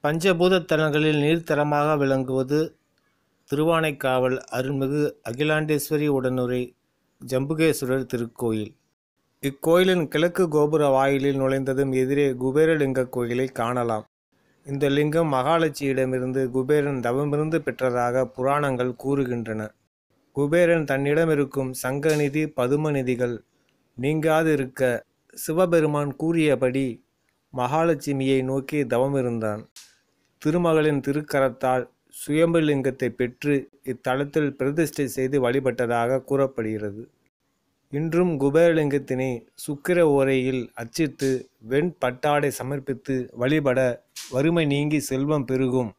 பஞ்சபூத தலங்களில் நீர்த்தலமாக விளங்குவது திருவானைக்காவல் அருள்மிகு அகிலாண்டேஸ்வரி உடனுரை ஜம்புகேஸ்வரர் திருக்கோயில் இக்கோயிலின் கிழக்கு கோபுர வாயிலில் நுழைந்ததும் எதிரே குபேரலிங்க கோயிலை காணலாம் இந்த லிங்கம் மகாலட்சியிடமிருந்து குபேரன் தவமிருந்து பெற்றதாக புராணங்கள் கூறுகின்றன குபேரன் தன்னிடம் இருக்கும் சங்கநிதி பதுமநிதிகள் நீங்காதிருக்க சிவபெருமான் கூறியபடி மகாலட்சுமியை நோக்கி தவமிருந்தான் திருமகளின் திருக்கரத்தால் சுயம்புலிங்கத்தை பெற்று இத்தலத்தில் பிரதிஷ்டை செய்து வழிபட்டதாக கூறப்படுகிறது இன்றும் குபேரலிங்கத்தினை சுக்கிர ஓரையில் அச்சிட்டு வெண் பட்டாடை சமர்ப்பித்து வழிபட வறுமை நீங்கி செல்வம் பெருகும்